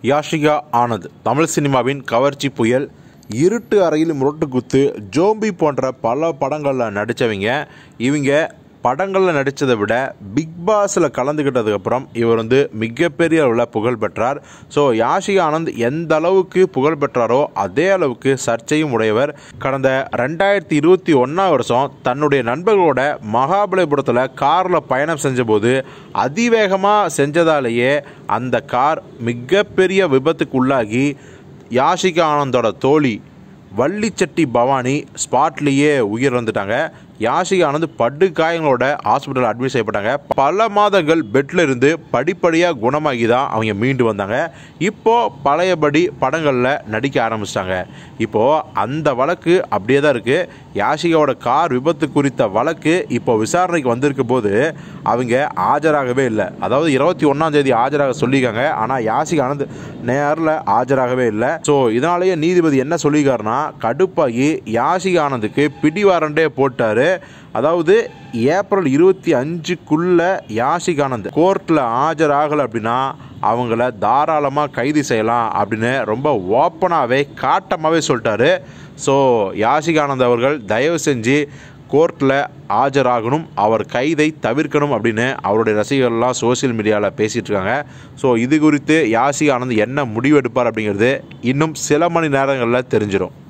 யாஷிகா ஆனந்த் தமிழ் சினிமாவின் கவர்ச்சி புயல் இருட்டு அறையில் முரட்டு குத்து ஜோம்பி போன்ற பல படங்களில் நடித்தவங்க இவங்க படங்களில் நடித்ததை விட பிக் பாஸில் கலந்துக்கிட்டதுக்கப்புறம் இவர் வந்து மிகப்பெரிய அளவில் புகழ் பெற்றார் ஸோ யாஷிகா ஆனந்த் எந்த அளவுக்கு புகழ் பெற்றாரோ அதே அளவுக்கு சர்ச்சையும் உடையவர் கடந்த ரெண்டாயிரத்தி இருபத்தி ஒன்றாம் வருஷம் தன்னுடைய நண்பர்களோட மகாபலிபுரத்தில் காரில் பயணம் செஞ்சபோது அதிவேகமாக செஞ்சதாலேயே அந்த கார் மிகப்பெரிய விபத்துக்கு உள்ளாகி யாஷிகா ஆனந்தோட தோழி வள்ளிச்சட்டி பவானி ஸ்பாட்லேயே உயிரிழந்துட்டாங்க யாஷிகா ஆனந்த் படு காயங்களோட ஹாஸ்பிட்டல் அட்மிட் செய்யப்பட்டாங்க பல மாதங்கள் பெட்டில் இருந்து படிப்படியாக குணமாகி தான் அவங்க மீண்டு வந்தாங்க இப்போ பழையபடி படங்களில் நடிக்க ஆரம்பிச்சிட்டாங்க இப்போ அந்த வழக்கு அப்படியே தான் இருக்குது யாஷிகாவோட கார் விபத்து குறித்த வழக்கு இப்போ விசாரணைக்கு வந்திருக்க போது அவங்க ஆஜராகவே இல்லை அதாவது இருபத்தி ஒன்றாம் தேதி ஆஜராக சொல்லியிருக்காங்க ஆனால் யாஷிகா ஆனந்த் நேரில் ஆஜராகவே இல்லை ஸோ இதனாலேயே நீதிபதி என்ன சொல்லியிருக்காருன்னா கடுப்பாகி யாஷிகா ஆனந்துக்கு பிடிவாரண்டே போட்டார் அதாவது ஏப்ரல் இருபத்தி அஞ்சுக்குள்ள யாஷிக் ஆனந்த் கோர்ட்டில் ஆஜராகலை அப்படின்னா அவங்கள தாராளமாக கைது செய்யலாம் அப்படின்னு ரொம்ப ஓப்பனாகவே காட்டமாகவே சொல்லிட்டாரு ஸோ யாஷிக் ஆனந்த் அவர்கள் தயவு செஞ்சு கோர்ட்டில் ஆஜராகணும் அவர் கைதை தவிர்க்கணும் அப்படின்னு அவருடைய ரசிகர்கள்லாம் சோஷியல் மீடியாவில் பேசிகிட்டு இருக்காங்க ஸோ இது குறித்து யாஷிக் ஆனந்த் என்ன முடிவெடுப்பார் அப்படிங்கிறது இன்னும் சில மணி நேரங்களில் தெரிஞ்சிடும்